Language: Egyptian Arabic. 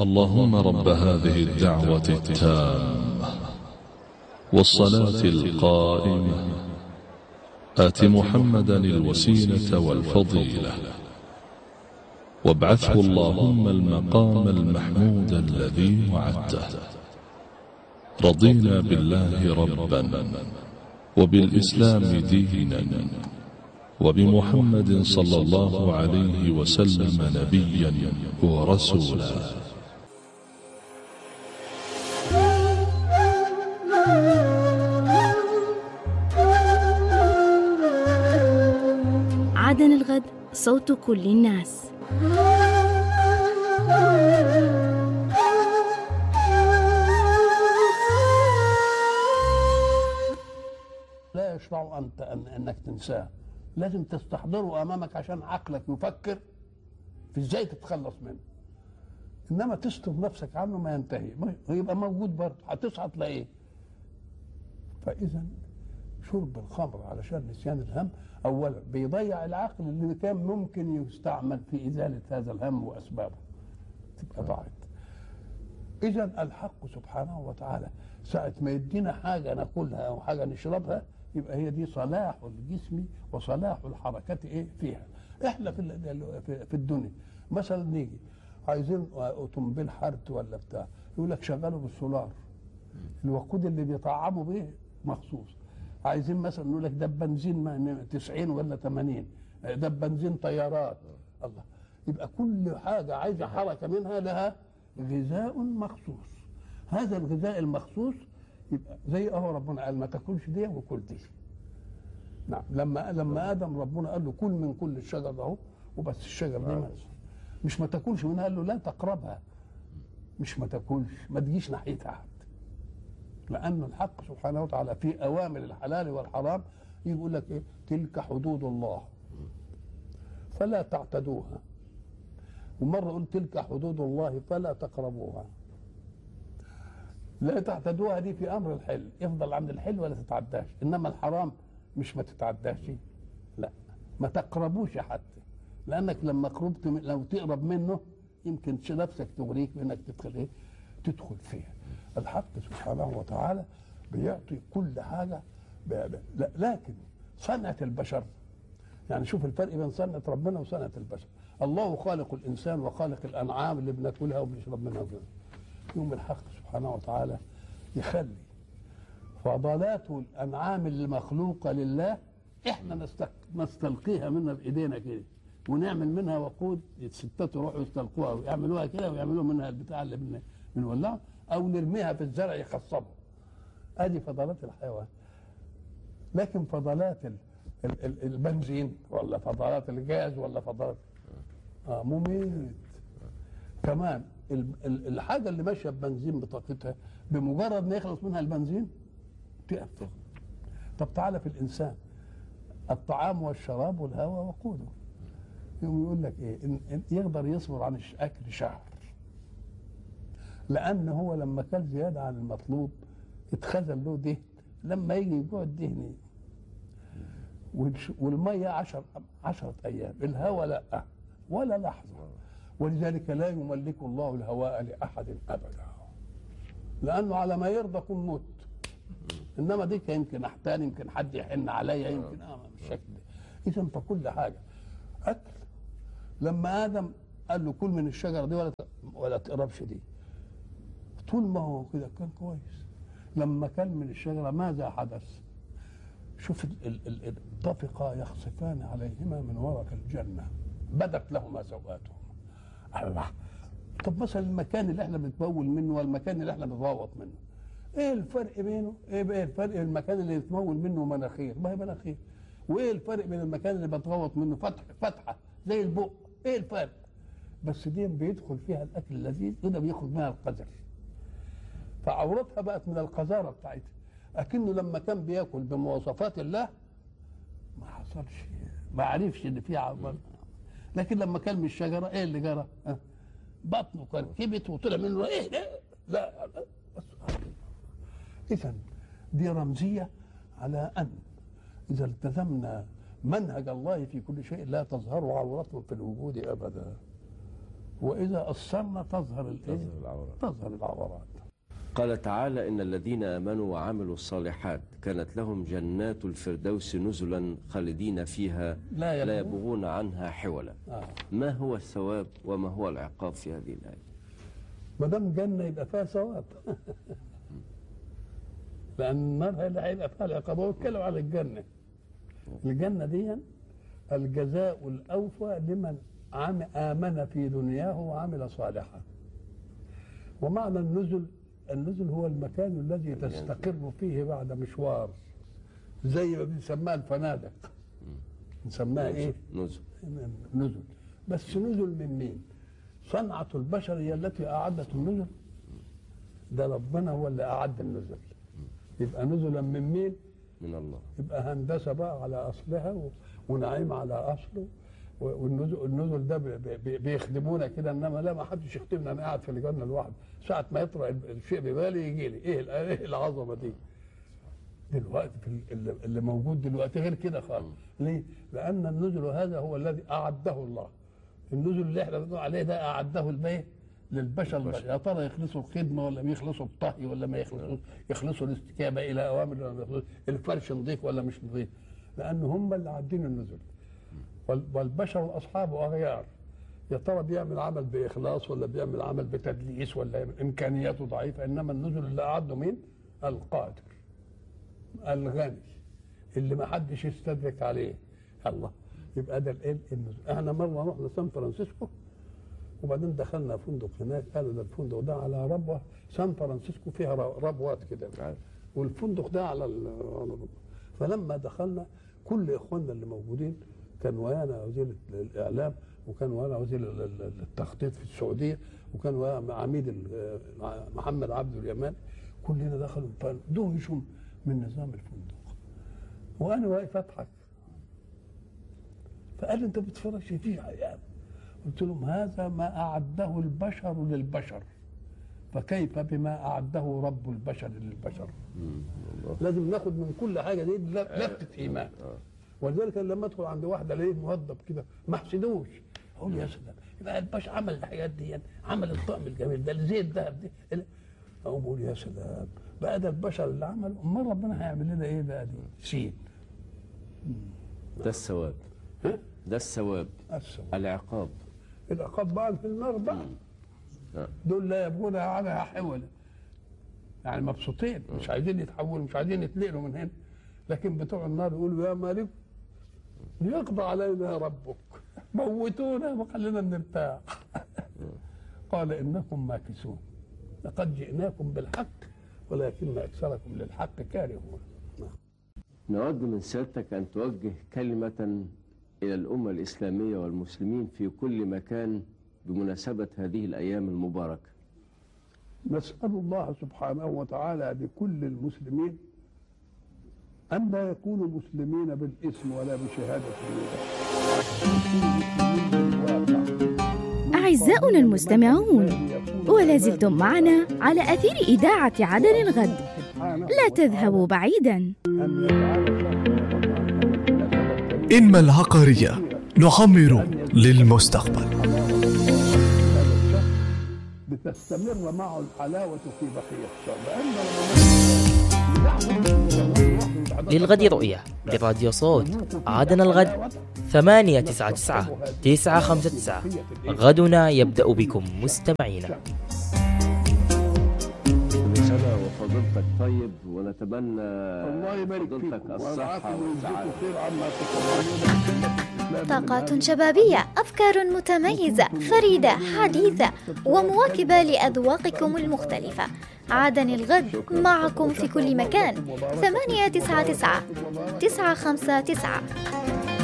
اللهم رب هذه الدعوة التامة والصلاة القائمة آت محمدا الوسيلة والفضيلة وابعثه اللهم المقام المحمود الذي وعدته رضينا بالله ربا وبالإسلام دينا وبمحمد صلى الله عليه وسلم نبيا ورسولا عدن الغد صوت كل الناس لا يشرع أنت أن أنك تنساه لازم تستحضره أمامك عشان عقلك يفكر في إزاي تتخلص منه إنما تستر نفسك عنه ما ينتهي ما يبقى موجود برضه هتصعد تلاقيه فإذا شرب الخمر علشان نسيان الهم أولا بيضيع العقل اللي كان ممكن يستعمل في إزالة هذا الهم وأسبابه تبقى ضاعت إذا الحق سبحانه وتعالى ساعة ما يدينا حاجة ناكلها أو حاجة نشربها يبقى هي دي صلاح الجسم وصلاح الحركة إيه فيها إحنا في ال- في- في الدنيا مثلا نيجي عايزين أوتوموبيل حرت ولا بتاع يقول لك شغله بالسولار الوقود اللي بيطعموا بيه مخصوص عايزين مثلا نقول لك ده بنزين ما- 90 ولا 80 ده بنزين طيارات الله يبقى كل حاجه عايزه حركه منها لها غذاء مخصوص هذا الغذاء المخصوص يبقى زي اهو ربنا قال ما تاكلش دي وكل دي نعم لما لما ادم ربنا قال له كل من كل الشجر ده اهو وبس الشجر دي ما- مش ما تاكلش منها قال له لا تقربها مش ما تاكلش ما تجيش ناحيتها حتى لأن الحق سبحانه وتعالى في أوامر الحلال والحرام يقول لك إيه تلك حدود الله فلا تعتدوها ومرة يقول تلك حدود الله فلا تقربوها لا تعتدوها دي في أمر الحل افضل عند الحل ولا تتعداش إنما الحرام مش ما تتعداش لا ما تقربوش حتى لأنك لما قربت من لو تقرب منه يمكن نفسك تغريك بأنك تدخل إيه تدخل فيها الحق سبحانه وتعالى بيعطي كل حاجة ب... ب... لا- لكن صنعة البشر يعني شوف الفرق بين صنعة ربنا وصنعة البشر الله خالق الإنسان وخالق الأنعام اللي بناكلها وبنشرب منها وكده يوم الحق سبحانه وتعالى يخلي فضلات الأنعام المخلوقة لله احنا نستق... نستلقيها منها بإيدينا كده ونعمل منها وقود الستات يروحوا يستلقوها ويعملوها كده ويعملوا منها البتاع اللي بن... بنولعه او نرميها في الزرع يخصبه ادي فضلات الحيوان لكن فضلات ال... ال... ال- البنزين ولا فضلات الغاز ولا فضلات اه مميت كمان ال... ال- الحاجه اللي ماشيه ببنزين بطاقتها بمجرد ما يخلص منها البنزين تقف طب تعالى في الانسان الطعام والشراب والهواء وقوده يوم يقول لك ايه إن إن يقدر يصبر عن الاكل شهر لان هو لما كان زياده عن المطلوب اتخزن له دهن لما يجي يجوع الدهن والش- والميه عشر عشرة ايام الهواء لا ولا لحظه ولذلك لا يملك الله الهواء لاحد ابدا لانه على ما يرضى كن موت انما ديك يمكن احتال يمكن حد يحن عليا يمكن اه بالشكل ده اذا فكل حاجه اكل لما ادم قال له كل من الشجره دي ولا ت- ولا تقربش دي طول ما هو كده كان كويس لما كل من الشجره ماذا حدث شوف ال- ال- ال- طفقا يخصفان عليهما من ورق الجنه بدت لهما سوآتهما الله طب مثلا المكان اللي احنا بنتمول منه والمكان اللي احنا بنغوط منه ايه الفرق بينه ايه بقى الفرق بين المكان اللي يتمول منه مناخير ما هي مناخير وايه الفرق بين المكان اللي بتغوط منه فتح فتحه زي البق ايه الفرق بس دي بيدخل فيها الاكل اللذيذ وده بياخد منها القذر فعورتها بقت من القذاره بتاعتها اكنه لما كان بياكل بمواصفات الله ما حصلش ما عرفش ان فيها عورة. لكن لما كان من الشجره ايه اللي جرى؟ ها؟ بطنه كان كبت وطلع منه ايه ده؟ لا لا، بس اذا دي رمزيه على ان اذا التزمنا منهج الله في كل شيء لا تظهر عورته في الوجود ابدا واذا اثرنا تظهر الايه تظهر العورات تظهر العورات قال تعالى إن الذين آمنوا وعملوا الصالحات كانت لهم جنات الفردوس نزلا خالدين فيها لا لا يبغون. يبغون عنها حولا آه. ما هو الثواب وما هو العقاب في هذه الآية ما دام جنه يبقى فيها ثواب لان النار هي اللي هيبقى فيها العقاب هو بيتكلم على الجنه الجنه دي الجزاء الاوفى لمن عم امن في دنياه وعمل صالحا ومعنى النزل النزل هو المكان الذي تستقر فيه بعد مشوار زي ما بنسميها الفنادق نسميها ايه نزل نزل بس نزل من مين صنعة البشر هي التي أعدت النزل ده ربنا هو اللي أعد النزل يبقى نزلا من مين من الله يبقى هندسة بقى على أصلها و- ونعيم على أصله و- والنزل النزل ده بي- بي- بيخدمونا كده انما لا ما حدش يخدمنا انا قاعد في الجنه لوحدي ساعه ما يطرأ الشيء ببالي يجي لي ايه ال- ايه العظمه دي دلوقتي في ال- اللي- اللي موجود دلوقتي غير كده خالص ليه؟ لان النزل هذا هو الذي اعده الله النزل اللي احنا بنقول عليه ده اعده البيه للبشر البشر. يا ترى يخلصوا الخدمه ولا يخلصوا الطهي ولا ما يخلصوا يخلصوا الاستجابه الى اوامر ولا ما يخلصوا الفرش نظيف ولا مش نظيف لان هم اللي عادين النزل وال- والبشر واصحابه اغيار يا ترى بيعمل عمل باخلاص ولا بيعمل عمل بتدليس ولا امكانياته ضعيفه انما النزل اللي اعده مين؟ القادر الغني اللي ما حدش يستدرك عليه الله يبقى ده الايه النزول احنا مره رحنا سان فرانسيسكو وبعدين دخلنا فندق هناك قالوا ده الفندق ده على ربوه سان فرانسيسكو فيها ر- ربوات كده عارف. والفندق ده على ال- على الربوة. فلما دخلنا كل اخواننا اللي موجودين كان ويانا وزير الاعلام وكان ويانا وزير ال- ال- التخطيط في السعوديه وكان ويانا عميد ال- محمد عبد اليمان كلنا دخلوا فدهشوا من نظام الفندق وانا واقف اضحك فقال لي انت بتتفرج فيه عيال قلت لهم هذا ما اعده البشر للبشر فكيف بما اعده رب البشر للبشر لازم ناخد من كل حاجه دي لفته ايمان ولذلك أنا لما ادخل عند واحده الاقيه موظف كده ما احسدوش اقول يا سلام يبقى الباشا عمل الحاجات دي عمل الطقم الجميل ده زي الذهب دي ال- اقوم اقول يا سلام بقى ده البشر اللي عمل امال ربنا هيعمل لنا ايه بقى دي سين ده الثواب ها ده الثواب السلام. العقاب العقاب بقى في النار بقى آه. دول لا يبغون عنها حولا يعني مبسوطين مش عايزين يتحولوا مش عايزين يتنقلوا من هنا لكن بتوع النار يقولوا يا مالك ليقضى علينا ربك موتونا وخلينا نرتاح قال انكم ماكثون لقد جئناكم بالحق ولكن اكثركم للحق كارهون نود من سيادتك أن توجه كلمة إلى الأمة الإسلامية والمسلمين في كل مكان بمناسبة هذه الأيام المباركة نسأل الله سبحانه وتعالى لكل المسلمين أن لا يكونوا مسلمين بالاسم ولا بشهادة النبي أعزاؤنا المستمعون ولا زلتم معنا على أثير إذاعة عدن الغد لا تذهبوا بعيدا إنما العقارية نعمر للمستقبل بتستمر معه الحلاوة في بقية الشهر لأن للغد رؤية براديو صوت عادنا الغد ثمانية تسعة تسعة تسعة خمسة تسعة غدنا يبدأ بكم مستمعينا كل سنة وفضيلتك طيب ونتمنى الله يبارك فضيلتك فيكم الصحة ويرعاكم ويجزيكم والسعادة خير عما تصنعون طاقات شبابية أفكار متميزة فريدة حديثة ومواكبة لأذواقكم المختلفة عدن الغد معكم في كل مكان ثمانية تسعة تسعة تسعة خمسة تسعة